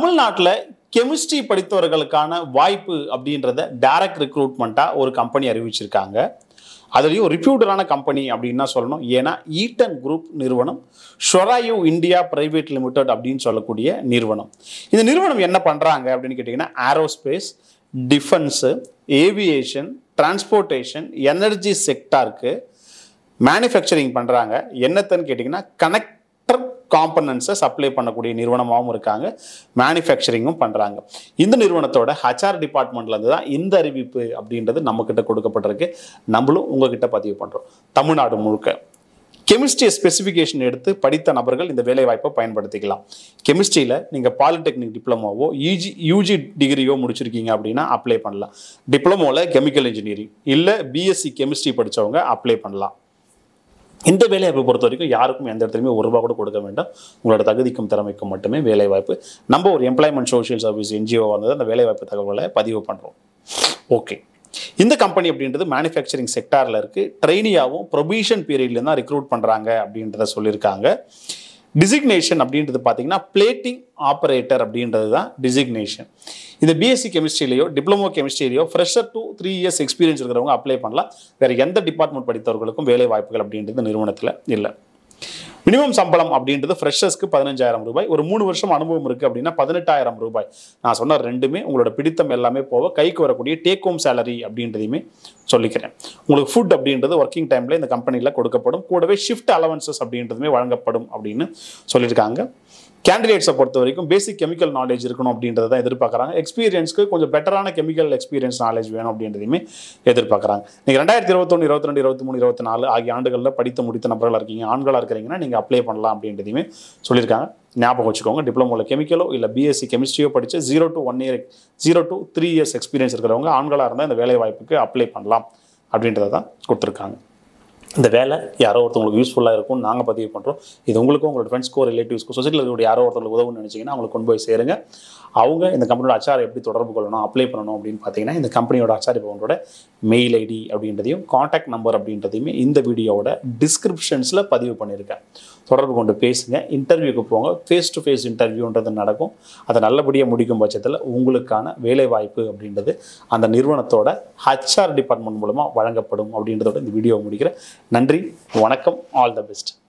தமிழ்நாட்டில் கெமிஸ்ட்ரி படித்தவர்களுக்கான வாய்ப்பு அப்படின்றத டைரக்ட் ரெக்ரூட்மெண்ட்டாக ஒரு கம்பெனி அறிவிச்சிருக்காங்க அதுலேயும் ரிப்யூட்டடான கம்பெனி அப்படின்னு தான் சொல்லணும் ஏன்னா ஈட்டன் குரூப் நிறுவனம் ஷொராயு இந்தியா பிரைவேட் லிமிடெட் அப்படின்னு சொல்லக்கூடிய நிறுவனம் இந்த நிறுவனம் என்ன பண்ணுறாங்க அப்படின்னு கேட்டிங்கன்னா aerospace defence aviation transportation energy செக்டாருக்கு மேனுஃபேக்சரிங் பண்ணுறாங்க என்னத்தன்னு கேட்டிங்கன்னா கனெக்டர் காம்பனன்ட்ஸை சப்ளை பண்ணக்கூடிய நிறுவனமாகவும் இருக்காங்க மேனுஃபேக்சரிங்கும் பண்ணுறாங்க இந்த நிறுவனத்தோட ஹச்ஆர் டிபார்ட்மெண்ட்லேருந்து தான் இந்த அறிவிப்பு அப்படின்றது நம்மக்கிட்ட கொடுக்கப்பட்டிருக்கு நம்மளும் உங்ககிட்ட பதிவு பண்ணுறோம் தமிழ்நாடு முழுக்க கெமிஸ்ட்ரி ஸ்பெசிஃபிகேஷன் எடுத்து படித்த நபர்கள் இந்த வேலைவாய்ப்பை பயன்படுத்திக்கலாம் கெமிஸ்ட்ரியில் நீங்கள் பாலிடெக்னிக் டிப்ளமோவோ யூஜி யூஜி டிகிரியோ முடிச்சிருக்கீங்க அப்படின்னா அப்ளை பண்ணலாம் டிப்ளமோவில் கெமிக்கல் இன்ஜினியரிங் இல்லை பிஎஸ்சி கெமிஸ்ட்ரி படித்தவங்க அப்ளை பண்ணலாம் இந்த வேலைவாய்ப்பை பொறுத்த வரைக்கும் யாருக்கும் எந்த இடத்துலையுமே ஒரு ரூபா கூட கொடுக்க வேண்டாம் உங்களோட தகுதிக்கும் திறமைக்கும் மட்டுமே வேலைவாய்ப்பு நம்ம ஒரு எம்ப்ளாய்மெண்ட் சோஷியல் சர்வீஸ் என்ஜிஓ வந்து அந்த வேலைவாய்ப்பு தகவலை பதிவு பண்ணுறோம் ஓகே இந்த கம்பெனி அப்படின்றது மேனுஃபேக்சரிங் செக்டாரில் இருக்குது ட்ரெயினியாகவும் ப்ரொபிஷன் பீரியட்லேருந்து தான் ரெக்ரூட் பண்ணுறாங்க அப்படின்றத சொல்லியிருக்காங்க டிசிக்னேஷன் அப்படின்றது பார்த்தீங்கன்னா பிளேட்டிங் ஆப்ரேட்டர் அப்படின்றது தான் டிசிக்னேஷன் இந்த பிஎஸ்சி கெமிஸ்ட்ரிலையோ டிப்ளமோ கெமிஸ்ட்ரிலையோ fresher two three years experience இருக்கிறவங்க அப்ளை பண்ணலாம் வேறு எந்த டிபார்ட்மெண்ட் படித்தவர்களுக்கும் வேலை வாய்ப்புகள் அப்படின்றது நிறுவனத்தில் இல்லை மினிமம் சம்பளம் அப்படின்றது ஃப்ரெஷர்ஸ்க்கு பதினஞ்சாயிரம் ரூபாய் ஒரு மூணு வருஷம் அனுபவம் இருக்குது அப்படின்னா பதினெட்டாயிரம் ரூபாய் நான் சொன்ன ரெண்டுமே உங்களோட பிடித்தம் எல்லாமே போக கைக்கு வரக்கூடிய டேக் ஹோம் சேலரி அப்படின்றதையுமே சொல்லிக்கிறேன் உங்களுக்கு ஃபுட் அப்படின்றது ஒர்க்கிங் டைமில் இந்த கம்பெனியில் கொடுக்கப்படும் கூடவே ஷிஃப்ட் அலவன்சஸ் அப்படின்றதுமே வழங்கப்படும் அப்படின்னு சொல்லியிருக்காங்க கேண்டிடேட்ஸை பொறுத்த வரைக்கும் பேசிக் கெமிக்கல் நாலேஜ் இருக்கணும் அப்படின்றத தான் எதிர்பார்க்குறாங்க எக்ஸ்பீரியன்ஸ்க்கு கொஞ்சம் பெட்டரான கெமிக்கல் எக்ஸ்பீரியன்ஸ் நாலேஜ் வேணும் அப்படின்றதையுமே எதிர்பார்க்குறாங்க நீங்கள் ரெண்டாயிரத்தி இருபத்தொன்று இருபத்தி ரெண்டு இருபத்தி மூணு இருபத்தி நாலு ஆகிய ஆண்டுகளில் படித்து முடித்த நபர்களாக இருக்கீங்க ஆண்களாக இருக்கிறீங்கன்னா நீங்கள் அப்ளை பண்ணலாம் அப்படின்றதையுமே சொல்லியிருக்காங்க ஞாபகம் வச்சுக்கோங்க டிப்ளமோவில் கெமிக்கலோ இல்லை பிஎஸ்சி கெமிஸ்ட்ரியோ படித்து zero to one year zero to three years experience இருக்கிறவங்க ஆண்களாக இருந்தால் இந்த வேலை வாய்ப்புக்கு அப்ளை பண்ணலாம் அப்படின்றத தான் கொடுத்துருக்காங்க இந்த வேலை யாரோ ஒருத்தவங்களுக்கு யூஸ்ஃபுல்லாக இருக்கும்னு நாங்கள் பதிவு பண்ணுறோம் இது உங்களுக்கும் உங்களோட ஃப்ரெண்ட்ஸ்க்கோ ரிலேட்டிவ்ஸ்க்கோ சொசைட்டியில் இருக்கக்கூடிய யாரோ ஒருத்தவங்களுக்கு உதவுன்னு நினச்சிங்கன்னா அவங்களுக்கு கொண்டு போய் சேருங்க அவங்க இந்த கம்பெனியோட அச்சார் எப்படி தொடர்பு கொள்ளணும் அப்ளை பண்ணணும் அப்படின்னு பார்த்தீங்கன்னா இந்த கம்பெனியோட அச்சார் பவனோட மெயில் ஐடி அப்படின்றதையும் காண்டாக்ட் நம்பர் அப்படின்றதையுமே இந்த வீடியோவோட டிஸ்கிரிப்ஷன்ஸில் பதிவு பண்ணியிருக்கேன் தொடர்பு கொண்டு பேசுங்க இன்டர்வியூக்கு போங்க ஃபேஸ் டு ஃபேஸ் இன்டர்வியூன்றது நடக்கும் அதை நல்லபடியாக முடிக்கும் பட்சத்தில் உங்களுக்கான வேலை வாய்ப்பு அப்படின்றது அந்த நிறுவனத்தோட ஹச்ஆர் டிபார்ட்மெண்ட் மூலமாக வழங்கப்படும் அப்படின்றதோட இந்த வீடியோவை முடிக்கிறேன் நன்றி வணக்கம் ஆல் த பெஸ்ட்